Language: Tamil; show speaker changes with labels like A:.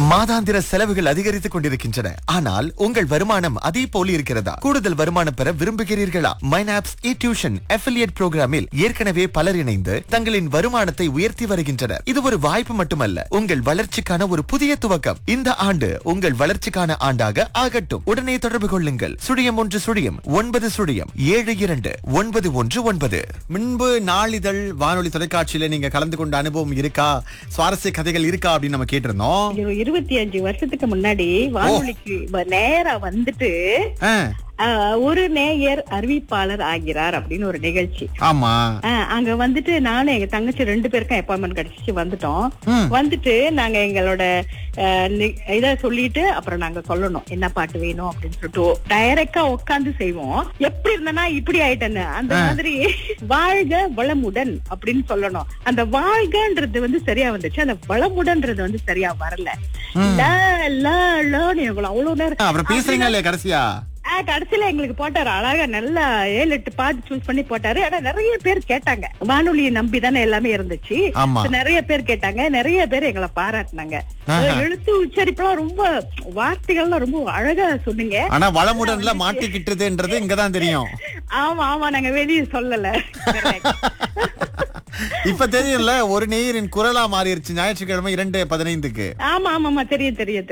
A: மாதாந்திர செலவுகள் அதிகரித்துக் கொண்டிருக்கின்றன ஆனால் உங்கள் வருமானம் அதே போல இருக்கிறதா கூடுதல் வருமானம் பெற விரும்புகிறீர்களா மைனாப்ஸ் இ டியூஷன் அஃபிலியேட் புரோகிராமில் ஏற்கனவே பலர் இணைந்து தங்களின் வருமானத்தை உயர்த்தி வருகின்றனர் இது ஒரு வாய்ப்பு மட்டுமல்ல உங்கள் வளர்ச்சிக்கான ஒரு புதிய துவக்கம் இந்த ஆண்டு உங்கள் வளர்ச்சிக்கான ஆண்டாக ஆகட்டும் உடனே தொடர்பு கொள்ளுங்கள் சுழியம் ஒன்று சுழியம் ஒன்பது சுழியம் ஏழு இரண்டு ஒன்பது ஒன்று ஒன்பது
B: முன்பு நாளிதழ் வானொலி தொலைக்காட்சியில நீங்க கலந்து கொண்ட அனுபவம் இருக்கா சுவாரஸ்ய கதைகள் இருக்கா அப்படின்னு நம்ம கேட்டிருந்தோம்
C: ஒரு இருபத்தி அஞ்சு வருஷத்துக்கு முன்னாடி வானொலிக்கு வ- நேரா வந்துட்டு
B: ஆ,
C: ஆஹ், ஒரு நேயர் அறிவிப்பாளர் ஆகிறார் அப்படின்னு ஒரு நிகழ்ச்சி
B: ஆமா
C: ஆஹ், அங்க வந்துட்டு நானும் எங்க தங்கச்சி ரெண்டு பேருக்கும் அப்பாயின்மெண்ட் கிடைச்சிச்சு வந்துட்டோம் வந்துட்டு நாங்க எங்களோட ஆஹ், நி- இத சொல்லிட்டு அப்புறம் நாங்க சொல்லணும் என்ன பாட்டு வேணும் அப்படின்னு சொல்லிட்டு டைரக்டா உட்கார்ந்து செய்வோம் எப்படி இருந்தனா இப்படி ஆயிட்டேன்னு அந்த மாதிரி வாழ்க வளமுடன் அப்படின்னு சொல்லணும் அந்த வாழ்கன்றது வந்து சரியா வந்துச்சு அந்த வளமுடன்றது வந்து சரியா வரல ல, ல, லன்னு எங்களுக்கு அவ்வளவு நேரம்
B: அப்புறம் பேசுறீங்க இல்லையா கடைசியா
C: ஆ, கடைசியில எங்களுக்கு போட்டாரு அழகா நல்லா ஏழு எட்டு பாட்டு சூஸ் பண்ணி போட்டாரு ஆனா நிறைய பேர் கேட்டாங்க வானொலியை நம்பி தானே எல்லாமே இருந்துச்சு
B: ஆமா.
C: So, நிறைய பேர் கேட்டாங்க நிறைய பேர் எங்களை பாராட்டினாங்க எழுத்து உச்சரிப்புலாம் ரொம்ப வார்த்தைகள்லாம் ரொம்ப அழகா சொன்னீங்க
B: ஆனா வளமுடன்ல மாட்டிக்கிட்டதுன்றது இங்கதான் தெரியும்
C: ஆமா ஆமா நாங்க வெளியே சொல்லல
B: இப்ப தெரியும்ல ஒரு நேயரின் குரலா மாறிடுச்சு ஞாயிற்றுக்கிழமை இரண்டு பதினைந்துக்கு
C: ஆமா ஆமா ஆமா தெரியும் தெரியும்